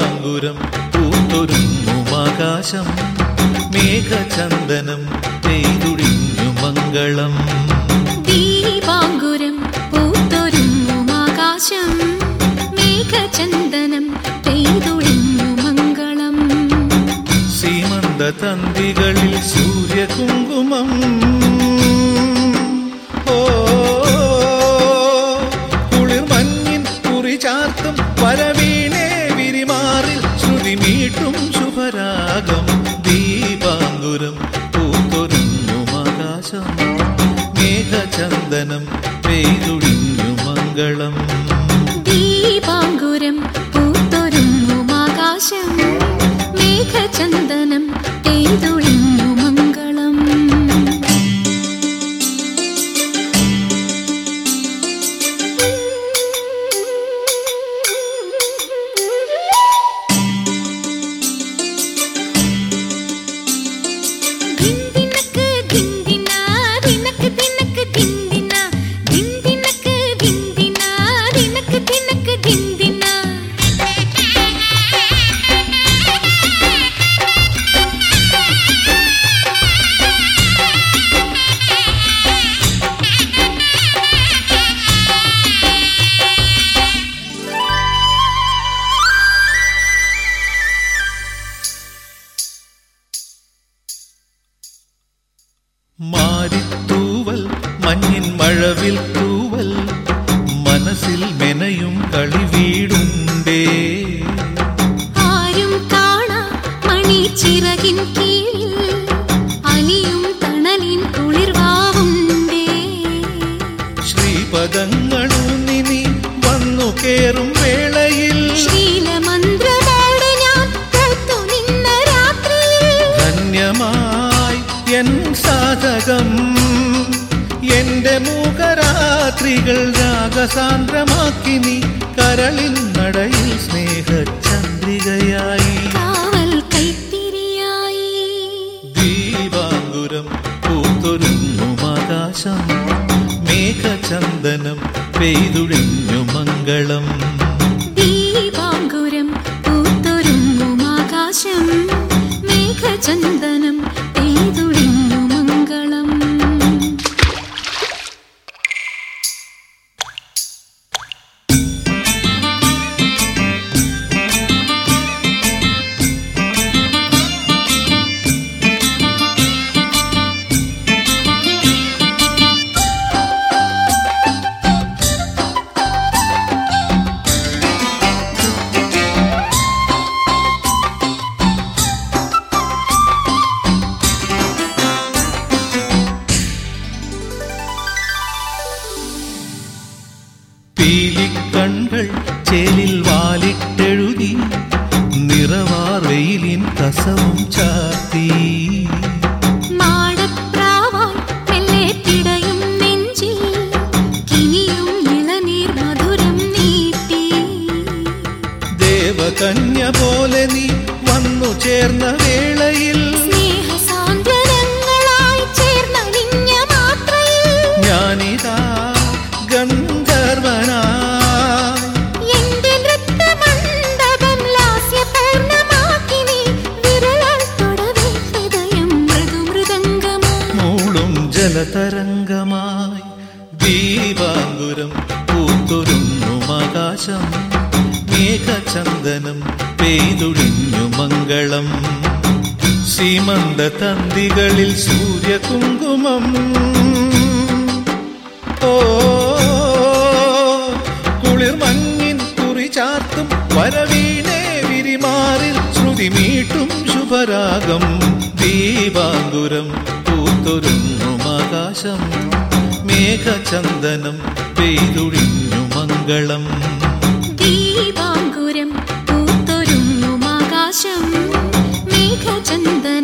ദീപാങ്കുരം പൂത്തൊരുങ്ങുമാകാശം മേഘചന്ദനം പെയ്തുടിഞ്ഞു മംഗളം ദീപാങ്കുരം പൂത്തൊരുങ്ങുമാകാശം മേഘചന്ദനം പെയ്തൊഴിഞ്ഞു മംഗളം സീമന്ത തന്തികളിൽ സൂര്യകുങ്കുമം ഓ കുളിർ മഞ്ഞിൻ കുറി ചാർത്തും പരവീണേ വിരിമാറിൽ ശ്രുതി മീട്ടും ശുഭരാഗം ദീപാങ്കുരം പൂത്തൊരുങ്ങുമാകാശം മേഘചന്ദനം പെയ്തുടിഞ്ഞു മംഗളം ദീപാങ്കുരം പൂത്തൊരുങ്ങുമാകാശം മേഘചന്ദനം പെയ്തൊഴിഞ്ഞു മംഗളം ദിന്ദിനക്ക് ദിന്ദിന ദിനക്ക് ദിനക്ക് ദിന്ദിന ദിന്ദിനക്ക് ദിന്ദിന ദിനക്ക് ദിനക്ക് ദിന്ദിന മാരിത്തൂവൽ മഞ്ഞിൻ മഴവിൽ തൂവൽ മനസ്സിൽ മെനയും കളി വീടുണ്ടേ ആരും കാണാ മണിച്ചിറകിൻ കീഴിൽ അലിയും തണലിൻ കുളിർവാവുണ്ടേ ശ്രീപദങ്ങളൂന്നി നീ വന്നു കേറും വേളയിൽ ശീലമന്ത്രമോടെ ഞാൻ പൂത്തു നിന്ന രാത്രിയിൽ ധന്യമായി എൻ സാധകം എന്റെ മൂകരാത്രികൾ രാഗസാന്ദ്രമാക്കി നീ കരളിൻ നടയിൽ സ്നേഹചന്ദ്രികയായി കാവൽ കൈത്തിരിയായി ദീപാങ്കുരം പൂത്തൊരുങ്ങുമാകാശം മേഘചന്ദനം പെയ്തുഴിഞ്ഞു മംഗളം ദീപാങ്കുരം പൂത്തൊരുങ്ങുമാകാശം മേഘചന്ദനം പെയ്തൊഴിഞ്ഞു മംഗളം പീലിക്കൺകൾ ചേലിൽ വാലിട്ടെഴുതി നിറവാർ വെയിലിൻ കസവും ചാത്തി മാടപ്രാവായി മെല്ലെ പിടയും നെഞ്ചിൽ കിനിയും ഇളനീർ മധുരം നീട്ടി ദേവകന്യ പോലെ നീ വന്നു ചേർന്ന വേളയിൽ സ്നേഹസാന്ത്വനങ്ങളായി ചേർന്നലിഞ്ഞ മാത്രയിൽ ഞാനിതാ ഗന്ധർവനായി എന്റെ നൃത്തമണ്ഡപം ലാസ്യപൂർണ്ണമാക്കി നീ വിരലാൽ തൊടവേ ഹൃദയം മൃദുമൃദംഗമോ മൂളും ജലതരംഗമായി ദീപാങ്കുരം പൂത്തൊരുങ്ങുമാകാശം മേഘചന്ദനം പെയ്തുഴിഞ്ഞു മംഗളം സീമന്ത തന്തികളിൽ സൂര്യകുങ്കുമം ഓ കുളിർ മഞ്ഞിൻ കുറി ചാർത്തും വരവീണേ വിരിമാറിൽ ശ്രുതി മീട്ടും ശുഭരാഗം ദീപാങ്കുരം പൂത്തൊരുങ്ങുമാകാശം മേഘചന്ദനം പെയ്തുഴിഞ്ഞു മംഗളം ദീപാങ്കുരം പൂത്തൊരുങ്ങുമാകാശം മേഘചന്ദനം